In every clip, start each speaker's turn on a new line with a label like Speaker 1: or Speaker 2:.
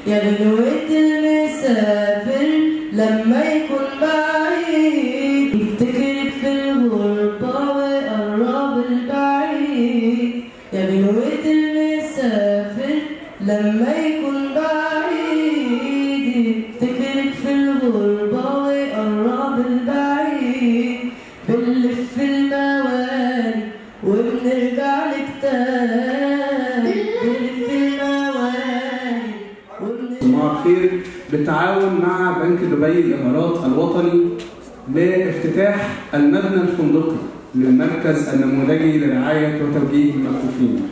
Speaker 1: يا بنوة المسافر لما يكون بعيد يفتكرك في الغربة ويقرب البعيد يا بنوة المسافر لما يكون بعيد يفتكرك في الغربة ويقرب البعيد بنلف المواني وبنرجع لك تاني بنلف المواني وبنرجع
Speaker 2: صباح الخير بالتعاون مع بنك دبي الامارات الوطني لافتتاح المبنى الفندقي للمركز النموذجي لرعايه وتوجيه المكفوفين.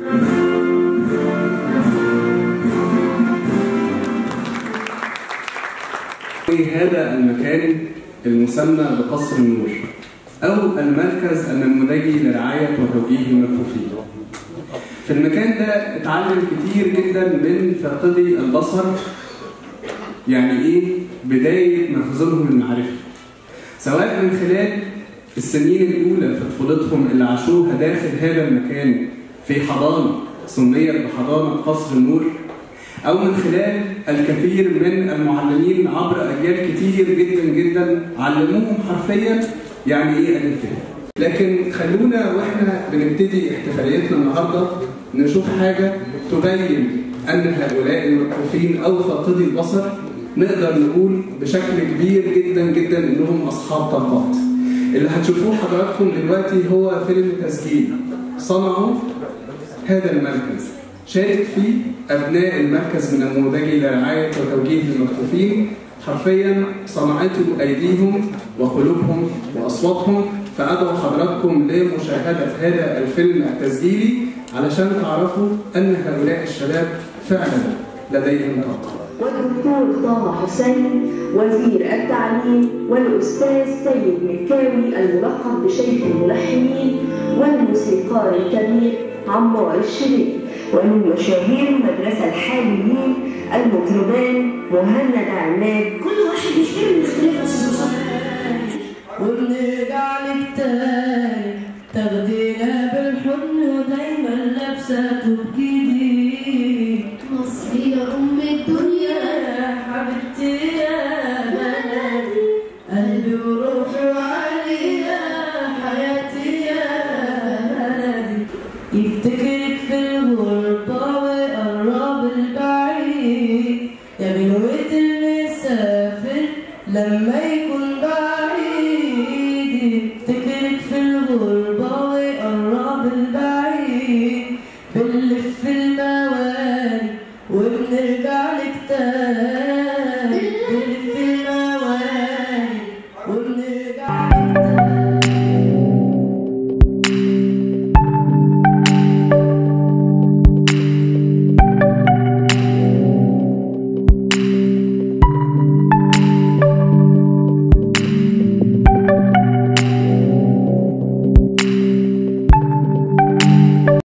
Speaker 2: في هذا المكان المسمى بقصر النور او المركز النموذجي لرعايه وتوجيه المكفوفين. في المكان ده اتعلم كتير جدا من فاقدي البصر يعني ايه بدايه مخزونهم المعرفي سواء من خلال السنين الاولى في طفولتهم اللي عاشوها داخل هذا المكان في حضانه سميت بحضانه قصر النور او من خلال الكثير من المعلمين عبر اجيال كتير جدا جدا علموهم حرفيا يعني ايه الف لكن خلونا واحنا بنبتدي احتفاليتنا النهارده نشوف حاجه تبين ان هؤلاء المكفوفين او فاقدي البصر نقدر نقول بشكل كبير جدا جدا انهم اصحاب طاقات. اللي هتشوفوه حضراتكم دلوقتي هو فيلم تسجيل صنعوا هذا المركز شارك فيه ابناء المركز من النموذجي لرعايه وتوجيه المكفوفين حرفيا صنعته ايديهم وقلوبهم واصواتهم فادعو حضراتكم لمشاهده هذا الفيلم التسجيلي علشان تعرفوا ان هؤلاء الشباب فعلا لديهم طاقه.
Speaker 3: والدكتور طه حسين وزير التعليم والأستاذ سيد مكاوي الملقب بشيخ الملحنين والموسيقار الكبير عمار الشريف ومن مشاهير المدرسة الحاليين المطربان مهند عماد
Speaker 4: كل واحد يشتري من اختلاف بس
Speaker 1: وبنرجع لك تاني تاخدينا بالحضن ودايما لابسه تبكي
Speaker 4: مصر يا أم الدنيا
Speaker 1: يا حبيبتي يا